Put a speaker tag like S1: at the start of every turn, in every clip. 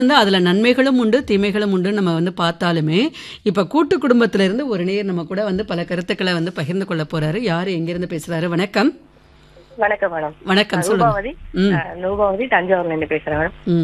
S1: வந்து அதுல நன்மைகளும் உண்டு தீமைகளும் உண்டு நம்ம வந்து பார்த்தாலுமே இப்ப கூட்டு குடும்பத்துல இருந்து ஒரு நேர் நம்ம கூட வந்து பல கருத்துக்களை வந்து பகிர்ந்து கொள்ள போறாரு யாரு எங்கிருந்து பேசுறாரு வணக்கம்
S2: வணக்கம் மேடம்
S1: வணக்கம் சொல்லுங்க
S2: ரூபாவதி
S1: ம்.
S2: அஹ், ரூபாவதி தஞ்சாவூர்ல இருந்து பேசுறேன் மேடம்
S1: ம்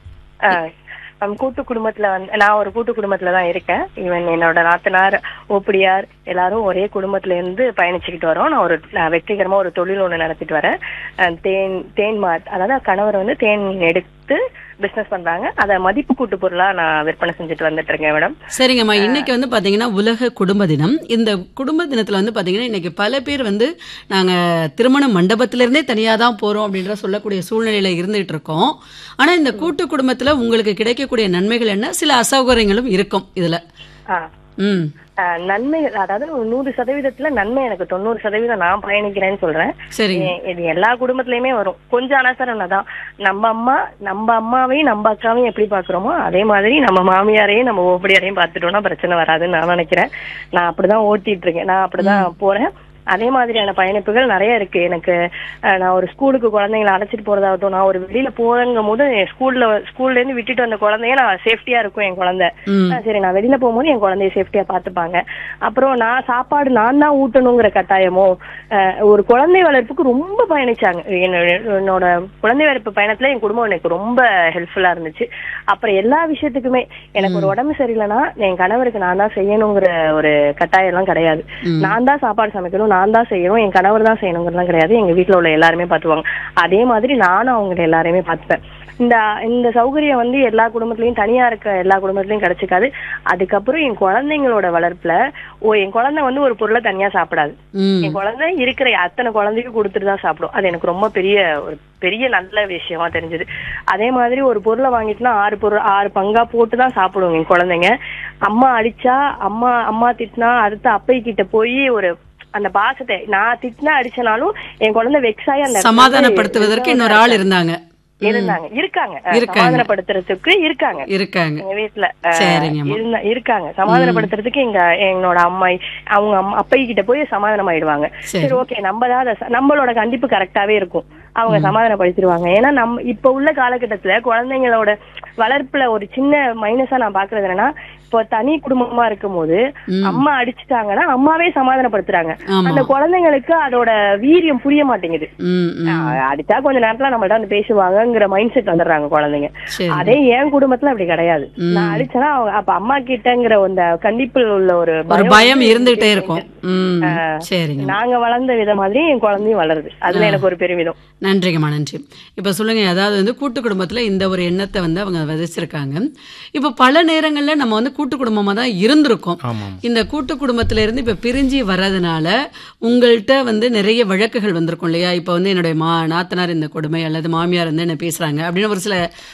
S2: அஹ், நம்ம கூட்டு குடும்பத்துல வந்து நான் ஒரு கூட்டு குடும்பத்துல தான் இருக்கேன் ஈவன் என்னோட நாத்தனார் ஓப்படியார் எல்லாரும் ஒரே குடும்பத்துல இருந்து பயணிச்சுக்கிட்டு வரோம் நான் ஒரு நான் வெற்றிகரமா ஒரு தொழில் ஒண்ணு நடத்திட்டு வரேன் அஹ், தேன் தேன் மார்ட் அதாவது கணவர் வந்து தேன் எடுத்து பிசினஸ் பண்றாங்க அதை மதிப்பு கூட்டு பொருளா நான் விற்பனை செஞ்சுட்டு வந்துட்டு இருக்கேன் மேடம்
S1: சரிங்கம்மா இன்னைக்கு வந்து பாத்தீங்கன்னா உலக குடும்ப தினம் இந்த குடும்ப தினத்துல வந்து பாத்தீங்கன்னா இன்னைக்கு பல பேர் வந்து நாங்க திருமண மண்டபத்தில இருந்தே தனியா தான் போறோம் அப்படின்ற சொல்லக்கூடிய சூழ்நிலையில இருந்துட்டு இருக்கோம் ஆனா இந்த கூட்டு குடும்பத்துல உங்களுக்கு கிடைக்கக்கூடிய நன்மைகள் என்ன சில அசௌகரியங்களும் இருக்கும் இதுல
S2: ஆஹ்
S1: ம்
S2: அஹ், நன்மை அதாவது ஒரு நூறு சதவீதத்துல நன்மை எனக்கு தொண்ணூறு சதவீதம் நான் பயணிக்கிறேன்னு சொல்றேன்
S1: சரிங்க
S2: ஏ- இது எல்லா குடும்பத்திலயுமே வரும் கொஞ்சம் அனசரம் தான் நம்ம அம்மா நம்ம அம்மாவையும் நம்ம அக்காவையும் எப்படி பாக்குறோமோ அதே மாதிரி நம்ம மாமியாரையும் நம்ம ஓப்படியாரையும் பார்த்துட்டோம்னா பிரச்சனை வராதுன்னு நான் நினைக்கிறேன் நான் அப்படிதான் ஓட்டிட்டு இருக்கேன் நான் அப்படிதான் போறேன் அதே மாதிரியான பயணிப்புகள் நிறைய இருக்கு எனக்கு அஹ், நான் ஒரு ஸ்கூலுக்கு குழந்தைங்களை அழைச்சிட்டு போறதாகட்டும் நான் ஒரு வெளியில போறங்கும் போது என் ஸ்கூல்ல ஸ்கூல்ல இருந்து விட்டுட்டு வந்த குழந்தைய நான் சேஃப்டியா இருக்கும் என் குழந்தை
S1: ம்
S2: ஆ, சரி நான் வெளியில போகும்போது என் குழந்தைய சேஃப்டியா பாத்துப்பாங்க அப்புறம் நான் சாப்பாடு நான் தான் ஊட்டணுங்கிற கட்டாயமோ அஹ், ஒரு குழந்தை வளர்ப்புக்கு ரொம்ப பயணிச்சாங்க என்னோட என்னோட குழந்தை வளர்ப்பு பயணத்துல என் குடும்பம் எனக்கு ரொம்ப ஹெல்ப்ஃபுல்லா இருந்துச்சு அப்புறம் எல்லா விஷயத்துக்குமே எனக்கு ஒரு உடம்பு சரியில்லைன்னா என் கணவருக்கு நான் தான் செய்யணுங்கிற ஒரு கட்டாயம் எல்லாம் கிடையாது
S1: ம்.
S2: நான் தான் சாப்பாடு சமைக்கணும் நான் தான் செய்யணும் என் கணவர் தான் செய்யணுங்கிறதுலாம் கிடையாது எங்க வீட்ல உள்ள எல்லாருமே பாத்துவாங்க அதே மாதிரி நானும் அவங்க எல்லாரையுமே பார்த்துப்பேன் இந்த இந்த சௌகரியம் வந்து எல்லா குடும்பத்திலயும் தனியா இருக்க எல்லா குடும்பத்திலயும் கிடைச்சிக்காது அதுக்கப்புறம் என் குழந்தைங்களோட வளர்ப்புல ஓ என் குழந்தை வந்து ஒரு பொருளை தனியா சாப்பிடாது
S1: ம்
S2: என் குழந்தை இருக்கிற அத்தனை குழந்தைக்கும் கொடுத்துட்டு தான் சாப்பிடும் அது எனக்கு ரொம்ப பெரிய ஒரு பெரிய நல்ல விஷயமா தெரிஞ்சது அதே மாதிரி ஒரு பொருளை வாங்கிட்டுனா ஆறு பொருள் ஆறு பங்கா போட்டு தான் சாப்பிடுவோங்க என் குழந்தைங்க அம்மா அடிச்சா அம்மா அம்மா திட்டினா அடுத்து அப்பை கிட்ட போய் ஒரு அந்த பாசத்தை நான் திட்டினா அடிச்சனாலும் என் குழந்தை வெக்ஸாயி அந்த இடத்துல
S1: சமாதானப்படுத்துவதற்கு இன்னொரு ஆள் இருந்தாங்க
S2: இருந்தாங்க இருக்காங்க அஹ்,
S1: இருக்காங்க.
S2: சமாதானப்படுத்துறதுக்கு இருக்காங்க
S1: இருக்காங்க
S2: எங்க வீட்டுல அஹ்,
S1: சரிங்கம்மா.
S2: இருந்தா- இருக்காங்க சமாதானப்படுத்துறதுக்கு எங்க என்னோட அம்மா அவங்க அம்மா அப்பை கிட்ட போய் சமாதானம் ஆயிடுவாங்க
S1: சரி.
S2: சரி ஓகே நம்ம தான் அதை ச- நம்மளோட கண்டிப்பு கரெக்டாவே இருக்கும் அவங்க சமாதானப்படுத்திடுவாங்க ஏன்னா நம்ம இப்ப உள்ள காலகட்டத்துல குழந்தைங்களோட வளர்ப்புல ஒரு சின்ன மைனஸா நான் பாக்குறது என்னன்னா இப்போ தனி குடும்பமா இருக்கும்போது அம்மா அடிச்சுட்டாங்கன்னா அம்மாவே சமாதானப்படுத்துறாங்க
S1: ஆமா
S2: அந்த குழந்தைங்களுக்கு அதோட வீரியம் புரிய மாட்டேங்குது
S1: ம் ம்
S2: அஹ் அடிச்சா கொஞ்ச நேரத்துல நம்மள்ட்ட வந்து பேசுவாங்கங்கிற மைண்ட் செட் வந்துடுறாங்க குழந்தைங்க
S1: சரி
S2: அதே என் குடும்பத்துல அப்படி கிடையாது நான் அடிச்சேன்னா அவங்க அப்ப அம்மா கிட்டங்கிற அந்த கண்டிப்பில் உள்ள ஒரு
S1: ஒரு பயம் இருந்துகிட்டே இருக்கும் ம் சரிங்க
S2: நாங்க வளர்ந்த விதம் மாதிரி என் குழந்தையும் வளருது அதுல எனக்கு ஒரு பெருமிதம்
S1: நன்றிங்கம்மா நன்றி இப்போ சொல்லுங்க அதாவது வந்து கூட்டு குடும்பத்துல இந்த ஒரு எண்ணத்தை வந்து அவங்க விதைச்சிருக்காங்க இப்போ பல நேரங்கள்ல நம்ம வந்து கூட்டு குடும்பமா தான் இருந்திருக்கோம்
S3: ஆமாம்
S1: இந்த கூட்டு குடும்பத்துல இருந்து இப்ப பிரிஞ்சு வர்றதுனால உங்கள்கிட்ட வந்து நிறைய வழக்குகள் வந்திருக்கும் இல்லையா இப்போ வந்து என்னுடைய மா நாத்தனார் இந்த கொடுமை அல்லது மாமியார் வந்து என்ன பேசுறாங்க அப்படின்னு ஒரு சில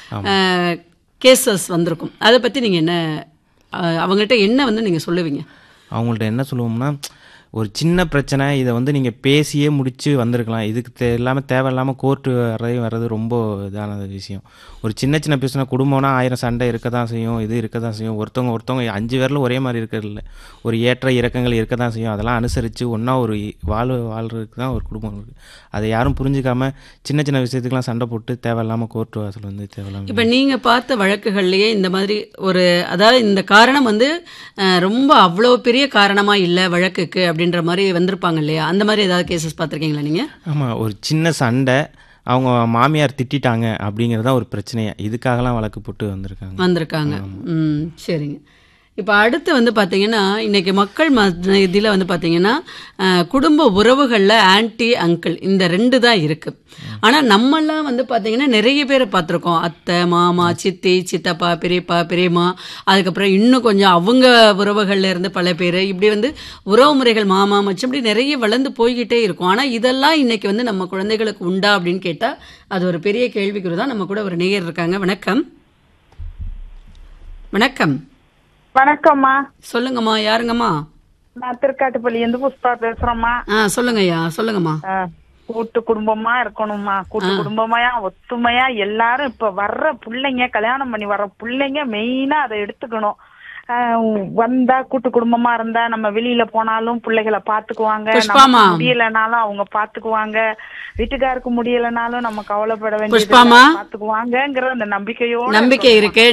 S1: கேசஸ் வந்திருக்கும் அதை பத்தி நீங்க என்ன அஹ், அவங்கள்ட்ட என்ன வந்து நீங்க சொல்லுவீங்க
S3: அவங்கள்ட்ட என்ன சொல்லுவோம்னா ஒரு சின்ன பிரச்சனை இதை வந்து நீங்கள் பேசியே முடிச்சு வந்திருக்கலாம் இதுக்கு தே இல்லாமல் தேவையில்லாமல் கோர்ட்டு வரையும் வர்றது ரொம்ப இதான விஷயம் ஒரு சின்ன சின்ன பிரச்சனை குடும்பம்னா ஆயிரம் சண்டை இருக்க தான் செய்யும் இது இருக்க தான் செய்யும் ஒருத்தவங்க ஒருத்தவங்க அஞ்சு பேரில் ஒரே மாதிரி இருக்கிறது இல்லை ஒரு ஏற்ற இறக்கங்கள் இருக்க தான் செய்யும் அதெல்லாம் அனுசரித்து ஒன்றா ஒரு வாழ் வாழ்றதுக்கு தான் ஒரு குடும்பம் இருக்குது அதை யாரும் புரிஞ்சுக்காம சின்ன சின்ன விஷயத்துக்கெல்லாம் சண்டை போட்டு தேவையில்லாமல் கோர்ட்டு வாசல் வந்து தேவையில்லாமல்
S1: இப்ப நீங்க பார்த்த வழக்குகள்லயே இந்த மாதிரி ஒரு அதாவது இந்த காரணம் வந்து அஹ், ரொம்ப அவ்வளோ பெரிய காரணமா இல்ல வழக்குக்கு அப்படின்ற மாதிரி வந்திருப்பாங்க இல்லையா அந்த மாதிரி ஏதாவது கேசஸ் பார்த்திருக்கீங்களா நீங்க
S3: ஆமாம் ஒரு சின்ன சண்டை அவங்க மாமியார் திட்டிட்டாங்க அப்படிங்கிறது தான் ஒரு பிரச்சனையா இதுக்காகலாம் வழக்கு போட்டு வந்திருக்காங்க
S1: வந்திருக்காங்க ம் சரிங்க இப்போ அடுத்து வந்து பார்த்தீங்கன்னா இன்னைக்கு மக்கள் இதில் வந்து பார்த்தீங்கன்னா அஹ், குடும்ப உறவுகளில் ஆன்ட்டி அங்கிள் இந்த ரெண்டு தான் இருக்கு ஆனால் நம்மெல்லாம் வந்து பார்த்தீங்கன்னா நிறைய பேரை பார்த்துருக்கோம் அத்தை மாமா சித்தி சித்தப்பா பெரியப்பா பெரியம்மா அதுக்கப்புறம் இன்னும் கொஞ்சம் அவங்க உறவுகள்ல இருந்து பல பேர் இப்படி வந்து உறவு முறைகள் மாமா மச்சம் இப்படி நிறைய வளர்ந்து போய்கிட்டே இருக்கும் ஆனால் இதெல்லாம் இன்னைக்கு வந்து நம்ம குழந்தைகளுக்கு உண்டா அப்படின்னு கேட்டால் அது ஒரு பெரிய கேள்விக்குறி தான் நம்ம கூட ஒரு நேயர் இருக்காங்க வணக்கம் வணக்கம்
S4: வணக்கம்மா
S1: சொல்லுங்கம்மா யாருங்கம்மா
S4: நான் திருக்காட்டுப்பள்ளி இருந்து புஷ்பா பேசுறேம்மா
S1: ஆ சொல்லுங்கய்யா சொல்லுங்கம்மா
S4: ஆ, கூட்டு குடும்பமா இருக்கணும்மா கூட்டு குடும்பமாயா ஒத்துமையா எல்லாரும் இப்ப வர்ற புள்ளைங்க கல்யாணம் பண்ணி வர்ற புள்ளைங்க மெயினா அதை எடுத்துக்கணும் ஆஹ், வந்தா கூட்டு குடும்பமா இருந்தா நம்ம வெளியில போனாலும் பிள்ளைகளை பாத்துக்குவாங்க
S1: புஷ்பாமா.
S4: நமக்கு முடியலனாலும் அவங்க பாத்துக்குவாங்க வீட்டுக்காருக்கு முடியலனாலும் நம்ம கவலைப்பட வேண்டியது
S1: புஷ்பாமா.
S4: பாத்துக்குவாங்கங்கிற அந்த நம்பிக்கையோட
S1: நம்பிக்கை இருக்கு